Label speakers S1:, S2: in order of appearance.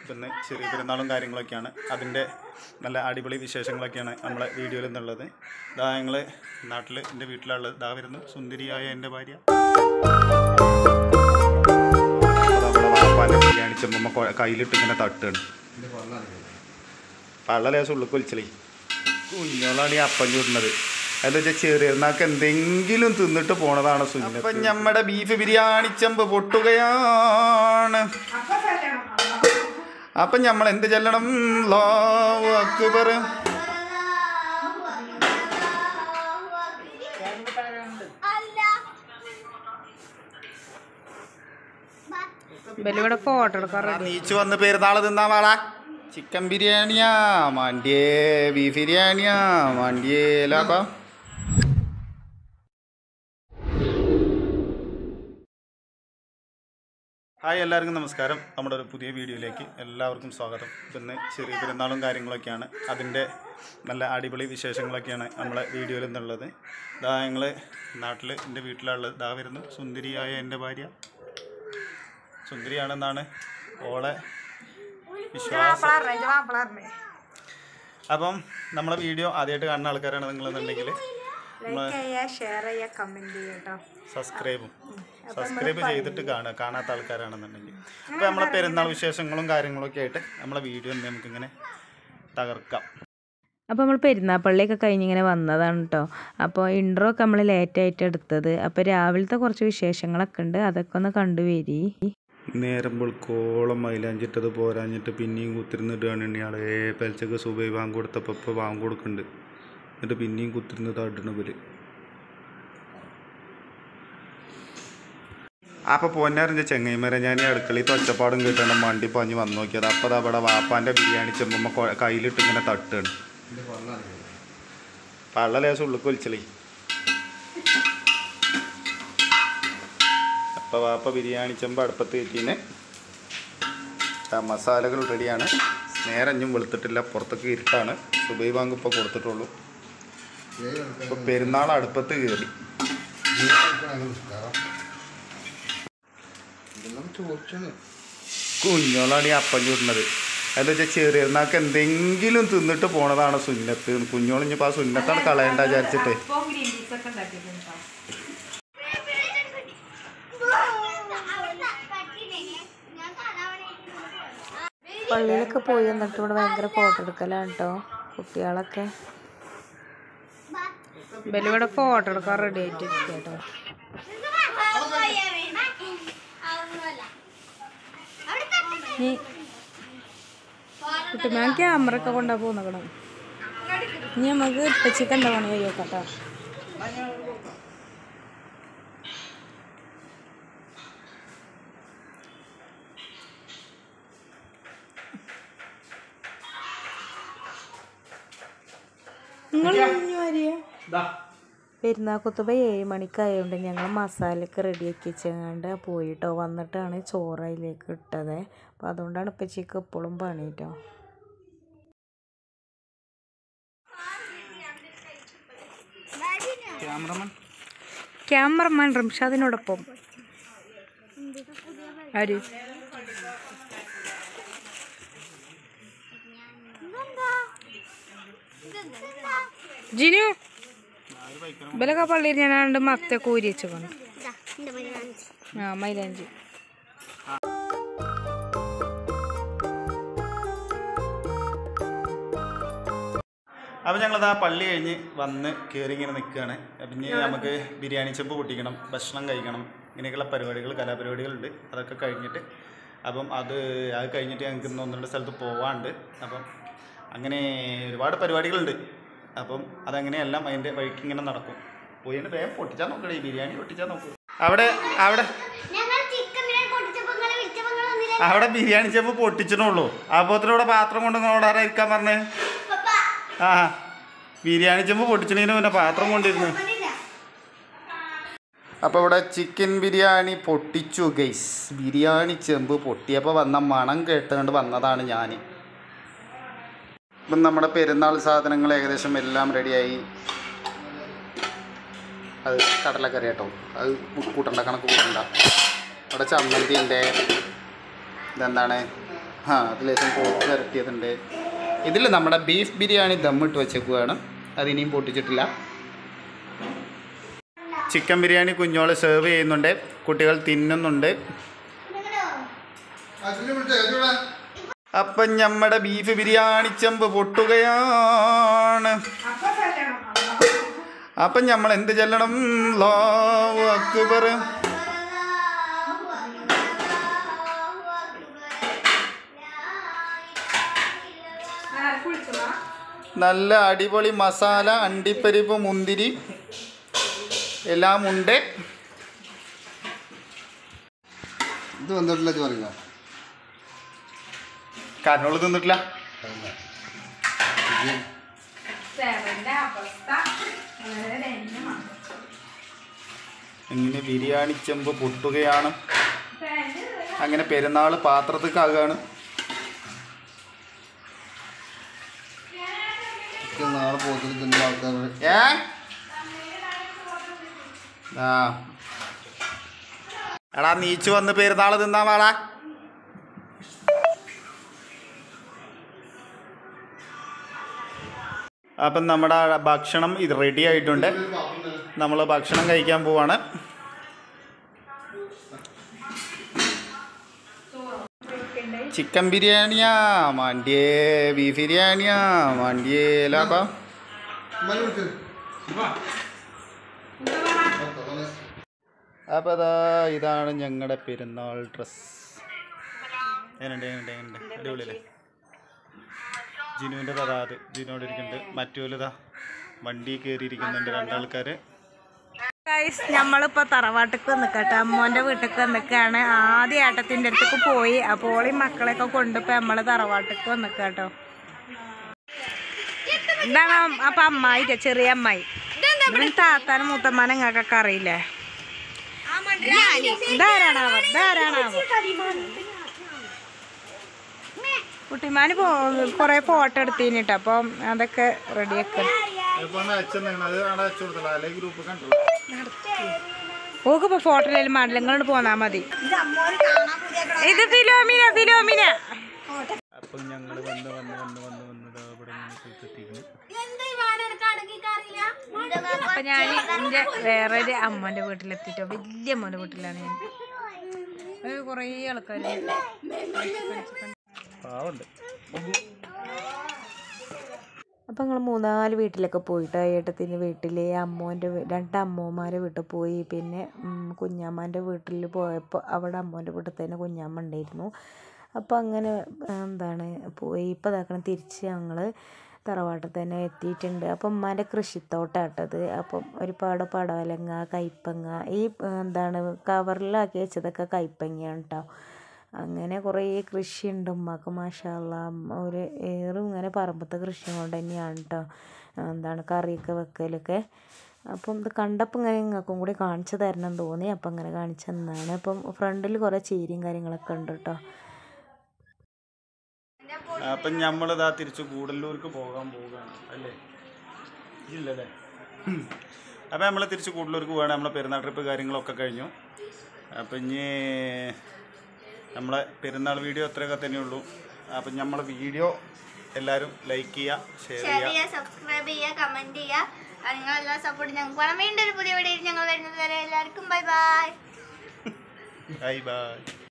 S1: ഇന്ന് ചെറിയ പെരുന്നാളും കാര്യങ്ങളൊക്കെയാണ് അതിൻ്റെ നല്ല അടിപൊളി വിശേഷങ്ങളൊക്കെയാണ് നമ്മളെ വീഡിയോയിൽ നിന്നുള്ളത് ഇതാ ഞങ്ങൾ നാട്ടിൽ എൻ്റെ വീട്ടിലുള്ളത് ഇതാ വരുന്നു സുന്ദരിയായ എൻ്റെ ഭാര്യ അതാ നമ്മളെ വാപ്പാൻ്റെ ബിരിയാണി ചെമ്പമ്മ കൊ- കയ്യിലിട്ട് ഇങ്ങനെ തട്ടുകയാണ് പള്ള ലേശം ഉള്ളിൽ കൊലിച്ചലേ കുഞ്ഞോളാണ് ഈ അപ്പം ചൂടുന്നത് എന്താ വെച്ചാൽ ചെറിയനാൾക്ക് എന്തെങ്കിലും തിന്നിട്ട് പോണതാണ് സുന്ദരം അപ്പം നമ്മുടെ ബീഫ് ബിരിയാണി ചെമ്പ് പൊട്ടുകയാണ് അപ്പം നമ്മൾ എന്ത് ചെല്ലണം അല്ലാഹു അക്ബർ
S2: ബലിവിടെ ഫോട്ടോ എടുക്കാൻ
S1: ആ, നീച്ചു വന്ന് പെരുന്നാൾ തിന്നാ വാടാ ചിക്കൻ ബിരിയാണിയാ മണ്ടിയേ ബീഫ് ബിരിയാണിയാ മണ്ടിയേ ലാപ്പാ ഹായ് എല്ലാവർക്കും നമസ്കാരം നമ്മുടെ ഒരു പുതിയ വീഡിയോയിലേക്ക് എല്ലാവർക്കും സ്വാഗതം ഇന്ന് ചെറിയ പെരുന്നാളും കാര്യങ്ങളൊക്കെയാണ് അതിൻ്റെ നല്ല അടിപൊളി വിശേഷങ്ങളൊക്കെയാണ് നമ്മളെ വീഡിയോയിൽ നിന്നുള്ളത് ഇതാ ഞങ്ങൾ നാട്ടിൽ എൻ്റെ വീട്ടിലുള്ളത് ഇതാ വരുന്നു സുന്ദരിയായ എൻ്റെ ഭാര്യ സുന്ദരിയാണെന്നാണ് ഓളെ വിശ്വാസം അപ്പം നമ്മളെ വീഡിയോ ആദ്യമായിട്ട് കാണുന്ന ആൾക്കാരാണ് നിങ്ങളെന്നുണ്ടെങ്കിൽ
S2: ലൈക്ക് ചെയ്യുക ഷെയർ ചെയ്യുക കമന്റ് ചെയ്യുക കേട്ടോ
S1: സബ്സ്ക്രൈബും സബ്സ്ക്രൈബ് ചെയ്തിട്ട് കാണുക കാണാത്ത ആൾക്കാരാണെന്നുണ്ടെങ്കിൽ അപ്പോൾ നമ്മളെ പെരുന്നാൾ വിശേഷങ്ങളും കാര്യങ്ങളൊക്കെ ആയിട്ട് നമ്മളെ വീഡിയോ നമുക്കിങ്ങനെ തകർക്കാം
S2: അപ്പോൾ നമ്മൾ പെരുന്നാപ്പള്ളിയൊക്കെ കഴിഞ്ഞിങ്ങനെ വന്നതാണ് കേട്ടോ അപ്പോൾ ഇൻട്രോ ഒക്കെ നമ്മൾ ലേറ്റായിട്ട് എടുത്തത് അപ്പോൾ രാവിലത്തെ കുറച്ച് വിശേഷങ്ങളൊക്കെ ഉണ്ട് അതൊക്കെ ഒന്ന് കണ്ടുവരി
S1: നേരം വെളുക്കോളം മൈലാഞ്ചിട്ടത് പോരാഞ്ഞിട്ട് പിന്നെയും കുത്തിരുന്നിട്ടാണ് ഇയാളെ പെൽച്ചക്ക് സുബൈ വാങ്ങ് കൊടുത്തപ്പോൾ ഇപ്പോൾ വാങ്ങ് കൊടുക്കുന്നുണ്ട് എന്നിട്ട് പിന്നെയും കുത്തിരുന്ന് തടണ ഇവര് അപ്പോൾ പൊന്നാറിൻ്റെ ചെങ്ങൈമര ഞാൻ ഈ അടുക്കളയിൽ ഒച്ചപ്പാടും കേട്ടാണ് മണ്ടി പാഞ്ഞ് വന്ന് നോക്കിയത് അപ്പോൾ ദാ അവിടെ വാപ്പാൻ്റെ ബിരിയാണി ചെമ്പമ്മ കൊ- കയ്യിലിട്ട് ഇങ്ങനെ തട്ടുകയാണ് പള്ള ലേശം ഉള്ളിൽ കൊലിച്ചലേ അപ്പോൾ വാപ്പ ബിരിയാണി ചെമ്പ് അടുപ്പത്ത് കയറ്റിന് മസാലകൾ റെഡിയാണ് നേരെ അഞ്ഞും വെളുത്തിട്ടില്ല പുറത്തേക്ക് ഇരുട്ടാണ് സുബൈ ബാങ്ക് ഇപ്പോൾ കൊടുത്തിട്ടുള്ളൂ ഇപ്പോൾ പെരുന്നാൾ അടുപ്പത്ത് കയറി കുഞ്ഞോളാണ് ഈ അപ്പം ചൂടുന്നത് എന്താ വെച്ചാൽ ചെറിയനാൾക്ക് എന്തെങ്കിലും തിന്നിട്ട് പോണതാണ് സുന്നത്ത് കുഞ്ഞോളിഞ്ഞിപ്പോൾ ആ സുന്നത്താണ് കളയണ്ട വിചാരിച്ചിട്ട്
S2: പള്ളിയിലൊക്കെ പോയി എന്നിട്ട് ഇവിടെ ഭയങ്കര ഫോട്ടോ എടുക്കലാണ് കേട്ടോ കുട്ടികളൊക്കെ ബലിവിടെ ഫോട്ടോ എടുക്കാൻ റെഡി ആയിട്ട് ഇരിക്കുക കേട്ടോ നീ കുട്ടി ഞാൻ ക്യാമറ ഒക്കെ കൊണ്ടാ പോന്നക്കണം ഇനി നമുക്ക് ഇപ്പച്ചക്ക് എന്താ പണി കഴിയോക്കട്ടോ നിങ്ങൾ ഇനി വരിക പെരുന്നാൾ കുത്തുബ ഏഴ് മണിക്കായതുകൊണ്ട് ഞങ്ങൾ മസാലയൊക്കെ റെഡിയാക്കി വെച്ചങ്ങാണ്ട് പോയിട്ടോ വന്നിട്ടാണ് ചോറ് അതിലേക്ക് ഇട്ടത് അപ്പോൾ അതുകൊണ്ടാണ് ഇപ്പച്ചിക്ക് എപ്പോഴും പണി കേട്ടോ
S1: ക്യാമറമാൻ
S2: ക്യാമറമാൻ റംഷാദിനോടൊപ്പം ആര് ജിനു ഇവലൊക്കെ പള്ളിയിൽ ഞാനാണ്ട് മത്തൊക്കെ ഊരി വെച്ചോണ്ട് ആ മൈലാഞ്ചി
S1: അപ്പോൾ ഞങ്ങളത് ആ പള്ളി കഴിഞ്ഞ് വന്ന് കയറി ഇങ്ങനെ നിൽക്കുകയാണ് പിന്നെ നമുക്ക് ബിരിയാണി ചെമ്പ് പൊട്ടിക്കണം ഭക്ഷണം കഴിക്കണം ഇങ്ങനെയൊക്കെയുള്ള പരിപാടികൾ കലാപരിപാടികളുണ്ട് അതൊക്കെ കഴിഞ്ഞിട്ട് അപ്പം അത് അത് കഴിഞ്ഞിട്ട് ഞങ്ങൾക്ക് ഇന്ന് ഒന്ന് രണ്ട് സ്ഥലത്ത് പോവാണ്ട് അപ്പം അങ്ങനെ ഒരുപാട് പരിപാടികളുണ്ട് അപ്പം അതങ്ങനെയെല്ലാം അതിൻ്റെ വഴിക്ക് ഇങ്ങനെ നടക്കും പോയിട്ട് വേഗം പൊട്ടിച്ചാൽ നോക്കണേ ഈ ബിരിയാണി പൊട്ടിച്ചാൽ നോക്കൂ അവിടെ അവിടെ അവിടെ ബിരിയാണി ചെമ്പ് പൊട്ടിച്ചിട്ടുള്ളൂ അപ്പോഴത്തിനൂടെ പാത്രം കൊണ്ട് നിങ്ങളോട് ആരാ ഇരിക്കാൻ പറഞ്ഞേ ആ ബിരിയാണി ചെമ്പ് പൊട്ടിച്ചതിന് പിന്നെ പാത്രം കൊണ്ടിരുന്നു അപ്പോൾ ഇവിടെ ചിക്കൻ ബിരിയാണി പൊട്ടിച്ചു ഗൈസ് ബിരിയാണി ചെമ്പ് പൊട്ടിയപ്പോൾ വന്ന മണം കേട്ടുകൊണ്ട് വന്നതാണ് ഞാൻ ഇപ്പം നമ്മുടെ പെരുന്നാൾ സാധനങ്ങൾ ഏകദേശം എല്ലാം റെഡിയായി അത് കടലക്കറി കേട്ടോ അത് കൂട്ടണ്ട കണക്ക് കൂട്ടണ്ട അവിടെ ചമ്മന്തി ഉണ്ട് ഇതെന്താണ് ആ അതിലേശം പോത്ത് വരട്ടിയതുണ്ട് ഇതിൽ നമ്മുടെ ബീഫ് ബിരിയാണി ദമ്മിട്ട് വെച്ചേക്കുകയാണ് അത് ഇനിയും പൊട്ടിച്ചിട്ടില്ല ചിക്കൻ ബിരിയാണി കുഞ്ഞോള് സെർവ് ചെയ്യുന്നുണ്ട് കുട്ടികൾ തിന്നുന്നുണ്ട് അപ്പം നമ്മുടെ ബീഫ് ബിരിയാണി ചെമ്പ് പൊട്ടുകയാണ് അപ്പം നമ്മൾ എന്ത് ചെല്ലണം അല്ലാഹു അക്ബർ നല്ല അടിപൊളി മസാല അണ്ടിപ്പരിപ്പ് മുന്തിരി എല്ലാം ഉണ്ട്
S3: ഇത് വന്നിട്ടില്ല ചോറില്ല
S1: കാരണോള് തിന്നിട്ടില്ല ഇങ്ങനെ ബിരിയാണി ചെമ്പ് പൊട്ടുകയാണ് അങ്ങനെ പെരുന്നാൾ പാത്രത്തേക്കാകാണ്
S3: നാളെ പോത്തിൽ തിന്നുന്ന ആൾക്കാർ
S1: ഏ ആ എടാ നീച്ചു വന്ന് പെരുന്നാൾ തിന്നാ വാടാ അപ്പം നമ്മുടെ ഭക്ഷണം ഇത് റെഡി ആയിട്ടുണ്ട് നമ്മൾ ഭക്ഷണം കഴിക്കാൻ പോവാണ് ചിക്കൻ ബിരിയാണിയാ മാണ്ടിയേ ബീഫ് ബിരിയാണിയാ മാണ്ടിയേ ലാപ്പാ അപ്പോൾ അതാ ഇതാണ് ഞങ്ങളുടെ പെരുന്നാൾ ഡ്രസ് എങ്ങനെയുണ്ട് എങ്ങനെയുണ്ട് എങ്ങനെയുണ്ട് അടിപൊളിയല്ലേ ജിനുവിൻ്റെ അതാ അത് ജിനുവിടെ ഇരിക്കുന്നുണ്ട് മറ്റോലിതാ വണ്ടി കയറിയിരിക്കുന്നുണ്ട് രണ്ടാൾക്കാർ
S2: ഗൈസ് നമ്മളിപ്പോ തറവാട്ടിക്ക് വന്നിക്കട്ടെ അമ്മോന്റെ വീട്ടിക്ക് വന്നിക്കാണ് ആദ്യ ഏട്ടത്തിന്റെ അടുത്തേക്ക് പോയി അപ്പോൾ ഈ മക്കളെയൊക്കെ കൊണ്ടിപ്പോ നമ്മള് തറവാട്ടിക്ക് വന്നിക്കാട്ടോ എന്താണ് അപ്പൊ അമ്മായി ചെറിയ അമ്മായി ഇവൻ താത്താനും മൂത്തമ്മാനും നിങ്ങൾക്കൊക്കെ അറിയില്ലേ ഇതാരാണാവോ ഇതാരാണാവോ കുട്ടിമാന് പോ കൊറേ ഫോട്ടോ എടുത്തീനിട്ടോ അപ്പം അതൊക്കെ റെഡിയാക്കാം
S1: അത് അവിടെ വെച്ചു കൊടുത്തല്ലോ അല്ലെങ്കിൽ ഗ്രൂപ്പ് കണ്ടല്ലോ
S2: ഓക്കിപ്പോ ഫോട്ടോയിലും മാടില്ല ഇങ്ങോട്ട് പോന്നാ മതി ഇത് ഫിലോമിന ഫിലോമിന
S1: അപ്പം ഞങ്ങൾ വന്ന് വന്ന് വന്ന് വന്ന് വന്ന് ദാ ഇവിടെ ഇങ്ങനെ കുളിച്ചെത്തിക്കുന്നു
S2: അപ്പൊ ഞാൻ എന്റെ വേറൊരു അമ്മന്റെ വീട്ടിലെത്തിട്ടോ വലിയ അമ്മന്റെ വീട്ടിലാണ് ഞാൻ ഒരു കുറേ ആൾക്കാർ
S1: പാവുണ്ട്
S2: അപ്പം ഞങ്ങൾ മൂന്നാല് വീട്ടിലൊക്കെ പോയിട്ട് ഏട്ടത്തിൻ്റെ വീട്ടിൽ അമ്മോൻ്റെ രണ്ട് അമ്മൂമാരെ വീട്ടിൽ പോയി പിന്നെ ഉം, കുഞ്ഞാമ്മൻ്റെ വീട്ടിൽ പോയപ്പോൾ അവിടെ അമ്മോൻ്റെ വീട്ടിൽ തന്നെ കുഞ്ഞാമ്മ ഉണ്ടായിരുന്നു അപ്പോൾ അങ്ങനെ എന്താണ് പോയി ഇപ്പോൾ ഇതാക്കണം തിരിച്ച് ഞങ്ങൾ തറവാട്ടിൽ തന്നെ എത്തിയിട്ടുണ്ട് അപ്പം ഉമ്മാൻ്റെ കൃഷിത്തോട്ടാട്ടത് അപ്പം ഒരുപാട് പടവലങ്ങ കയ്പ്പങ്ങ ഈ എന്താണ് കവറിലാക്കി വെച്ചതൊക്കെ കയ്പ്പങ്ങയാണ് കേട്ടോ അങ്ങനെ കുറേ കൃഷിയുണ്ട് ഉമ്മാക്ക് മാഷാല്ല ഒരു ഏറും ഇങ്ങനെ പറമ്പത്തെ കൃഷി കൊണ്ട് തന്നെയാണ് കേട്ടോ എന്താണ് കറിയൊക്കെ വെക്കലൊക്കെ അപ്പം ഇത് കണ്ടപ്പോൾ ഇങ്ങനെ നിങ്ങൾക്കും കൂടി കാണിച്ചു തരണം തോന്നി അപ്പം അങ്ങനെ കാണിച്ചു തന്നതാണ് അപ്പം ഫ്രണ്ടിൽ കുറേ ചീരയും കാര്യങ്ങളൊക്കെ ഉണ്ട് കേട്ടോ
S1: അപ്പം നമ്മളിതാ തിരിച്ച് കൂടല്ലൂർക്ക് പോകാൻ പോവുകയാണ് അല്ലേ ഇല്ലല്ലേ അപ്പം നമ്മൾ തിരിച്ച് കൂടല്ലൂർക്ക് പോവുകയാണ് നമ്മളെ പെരുന്നാൾ ട്രിപ്പ് കാര്യങ്ങളൊക്കെ കഴിഞ്ഞു അപ്പം ഇനി നമ്മളെ പെരുന്നാൾ വീഡിയോ അത്രയൊക്കെ തന്നെയുള്ളൂ അപ്പം നമ്മളെ വീഡിയോ എല്ലാവരും ലൈക്ക് ചെയ്യുക ഷെയർ
S4: ഷെയർ
S1: ചെയ്യുക
S4: ചെയ്യുക സബ്സ്ക്രൈബ് ചെയ്യുക കമന്റ് ചെയ്യുക നിങ്ങളെല്ലാം സപ്പോർട്ട് ഞങ്ങൾക്ക് വേണം വീണ്ടും ഒരു പുതിയ വീഡിയോയിൽ ഞങ്ങൾ വരുന്നത് വരെ എല്ലാവർക്കും ബൈ ബൈ
S1: ബൈ ബൈ